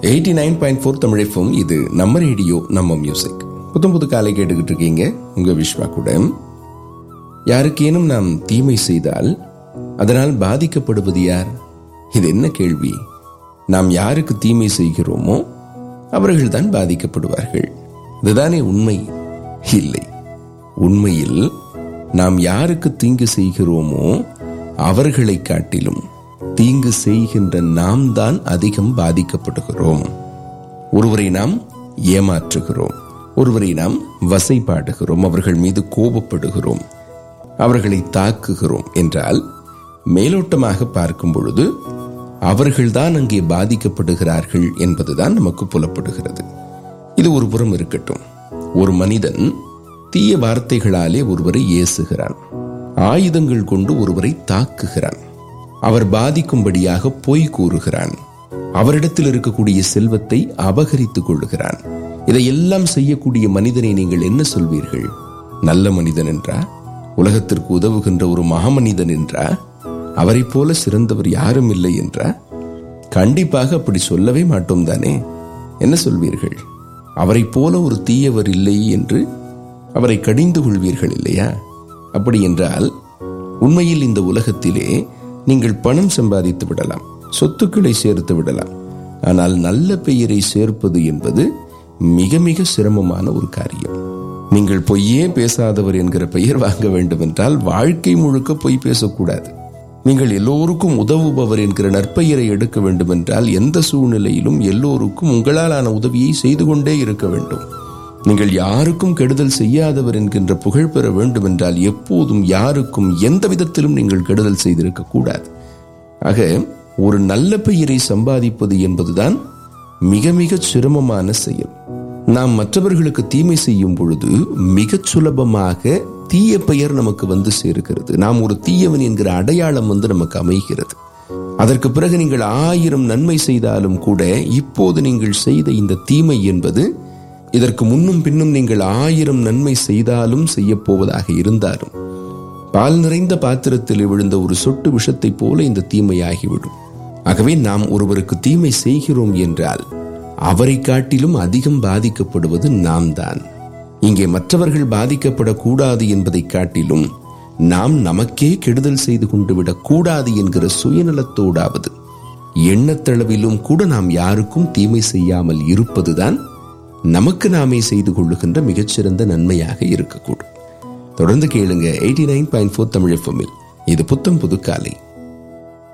eighty nine point four தமிழஃபம் இது நம்ம ரேடியோ நம்ம மியூசிக் புத்தம் புது காலை கேட்டுக்கிட்டு இருக்கீங்க உங்க விஸ்வா கூட யாருக்கேனும் நாம் தீமை செய்தால் அதனால் பாதிக்கப்படுவது யார் இது என்ன கேள்வி நாம் யாருக்கு தீமை செய்கிறோமோ அவர்கள்தான் பாதிக்கப்படுவார்கள் இதுதானே உண்மை இல்லை உண்மையில் நாம் யாருக்கு தீங்கு செய்கிறோமோ அவர்களை காட்டிலும் தீங்கு செய்கின்ற நாம் தான் அதிகம் பாதிக்கப்படுகிறோம் ஒருவரை நாம் ஏமாற்றுகிறோம் ஒருவரை நாம் வசைபாடுகிறோம் அவர்கள் மீது கோபப்படுகிறோம் அவர்களை தாக்குகிறோம் என்றால் மேலோட்டமாக பார்க்கும் பொழுது அவர்கள்தான் அங்கே பாதிக்கப்படுகிறார்கள் என்பதுதான் நமக்கு புலப்படுகிறது இது ஒரு புறம் இருக்கட்டும் ஒரு மனிதன் தீய வார்த்தைகளாலே ஒருவரை ஏசுகிறான் ஆயுதங்கள் கொண்டு ஒருவரை தாக்குகிறான் அவர் பாதிக்கும்படியாக பொய் கூறுகிறான் அவரிடத்தில் இருக்கக்கூடிய செல்வத்தை அபகரித்துக் கொள்ளுகிறான் இதையெல்லாம் செய்யக்கூடிய மனிதனை நீங்கள் என்ன சொல்வீர்கள் நல்ல மனிதன் என்றா உலகத்திற்கு உதவுகின்ற ஒரு மகாமனிதன் என்றா அவரை போல சிறந்தவர் யாரும் இல்லை என்றா கண்டிப்பாக அப்படி சொல்லவே மாட்டோம் தானே என்ன சொல்வீர்கள் அவரை போல ஒரு தீயவர் இல்லை என்று அவரை கடிந்து கொள்வீர்கள் இல்லையா அப்படி என்றால் உண்மையில் இந்த உலகத்திலே நீங்கள் பணம் சம்பாதித்து விடலாம் சொத்துக்களை சேர்த்து விடலாம் ஆனால் நல்ல பெயரை சேர்ப்பது என்பது மிக மிக சிரமமான ஒரு காரியம் நீங்கள் பொய்யே பேசாதவர் என்கிற பெயர் வாங்க வேண்டும் என்றால் வாழ்க்கை முழுக்க பொய் பேசக்கூடாது நீங்கள் எல்லோருக்கும் உதவுபவர் என்கிற நற்பெயரை எடுக்க வேண்டும் என்றால் எந்த சூழ்நிலையிலும் எல்லோருக்கும் உங்களாலான உதவியை செய்து கொண்டே இருக்க வேண்டும் நீங்கள் யாருக்கும் கெடுதல் செய்யாதவர் என்கின்ற புகழ் பெற வேண்டும் என்றால் எப்போதும் யாருக்கும் எந்த விதத்திலும் நீங்கள் கெடுதல் செய்திருக்க கூடாது ஆக ஒரு நல்ல பெயரை சம்பாதிப்பது என்பதுதான் மிக மிக சிரமமான செயல் நாம் மற்றவர்களுக்கு தீமை செய்யும் பொழுது மிகச் சுலபமாக தீய பெயர் நமக்கு வந்து சேர்க்கிறது நாம் ஒரு தீயவன் என்கிற அடையாளம் வந்து நமக்கு அமைகிறது அதற்கு பிறகு நீங்கள் ஆயிரம் நன்மை செய்தாலும் கூட இப்போது நீங்கள் செய்த இந்த தீமை என்பது இதற்கு முன்னும் பின்னும் நீங்கள் ஆயிரம் நன்மை செய்தாலும் செய்ய போவதாக இருந்தாலும் பால் நிறைந்த பாத்திரத்தில் விழுந்த ஒரு சொட்டு விஷத்தைப் போல இந்த தீமையாகிவிடும் ஆகவே நாம் ஒருவருக்கு தீமை செய்கிறோம் என்றால் அவரை காட்டிலும் அதிகம் பாதிக்கப்படுவது நாம் தான் இங்கே மற்றவர்கள் பாதிக்கப்படக்கூடாது என்பதை காட்டிலும் நாம் நமக்கே கெடுதல் செய்து கொண்டு விடக் கூடாது என்கிற சுயநலத்தோடாவது எண்ணத்தளவிலும் கூட நாம் யாருக்கும் தீமை செய்யாமல் இருப்பதுதான் நமக்கு நாமே செய்து கொள்ளுகின்ற மிகச்சிறந்த நன்மையாக இருக்கக்கூடும் தொடர்ந்து கேளுங்க eighty nine point four Tamil எஃப்எம்மில் இது புத்தம் புது காலை